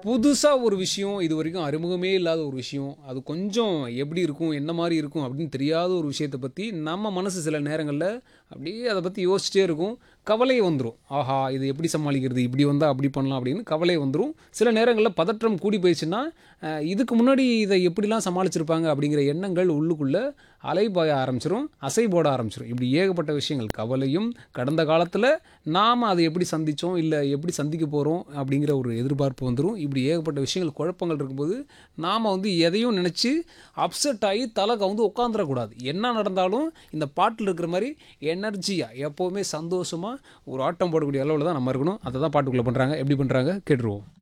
புதுசாக ஒரு விஷயம் இது வரைக்கும் அறிமுகமே இல்லாத ஒரு விஷயம் அது கொஞ்சம் எப்படி இருக்கும் என்ன மாதிரி இருக்கும் அப்படின்னு தெரியாத ஒரு விஷயத்தை பற்றி நம்ம மனசு சில நேரங்களில் அப்படியே அதை பற்றி யோசிச்சிட்டே இருக்கும் கவலை வந்துடும் ஆஹா இது எப்படி சமாளிக்கிறது இப்படி வந்தால் அப்படி பண்ணலாம் அப்படின்னு கவலை வந்துடும் சில நேரங்களில் பதற்றம் கூடி போயிடுச்சுன்னா அஹ், இதுக்கு முன்னாடி இதை எப்படிலாம் சமாளிச்சிருப்பாங்க அப்படிங்கிற எண்ணங்கள் உள்ளுக்குள்ளே அலைபாய ஆரம்பிச்சிரும் அசை போட ஆரம்பிச்சிரும் இப்படி ஏகப்பட்ட விஷயங்கள் கவலையும் கடந்த காலத்தில் நாம் அதை எப்படி சந்தித்தோம் இல்லை எப்படி சந்திக்க போகிறோம் அப்படிங்கிற ஒரு எதிர்பார்ப்பு வந்துடும் இப்படி ஏகப்பட்ட விஷயங்கள் குழப்பங்கள் இருக்கும்போது நாம் வந்து எதையும் நினச்சி அப்செட் ஆகி தலை கவுந்து உட்காந்துடக்கூடாது என்ன நடந்தாலும் இந்த பாட்டில் இருக்கிற மாதிரி எனர்ஜியாக எப்போவுமே சந்தோஷமாக ஒரு ஆட்டம் போடக்கூடிய அளவில் தான் நம்ம இருக்கணும் அதை தான் பாட்டுக்குள்ளே பண்ணுறாங்க எப்படி பண்ணுறாங்க கேட்டுருவோம்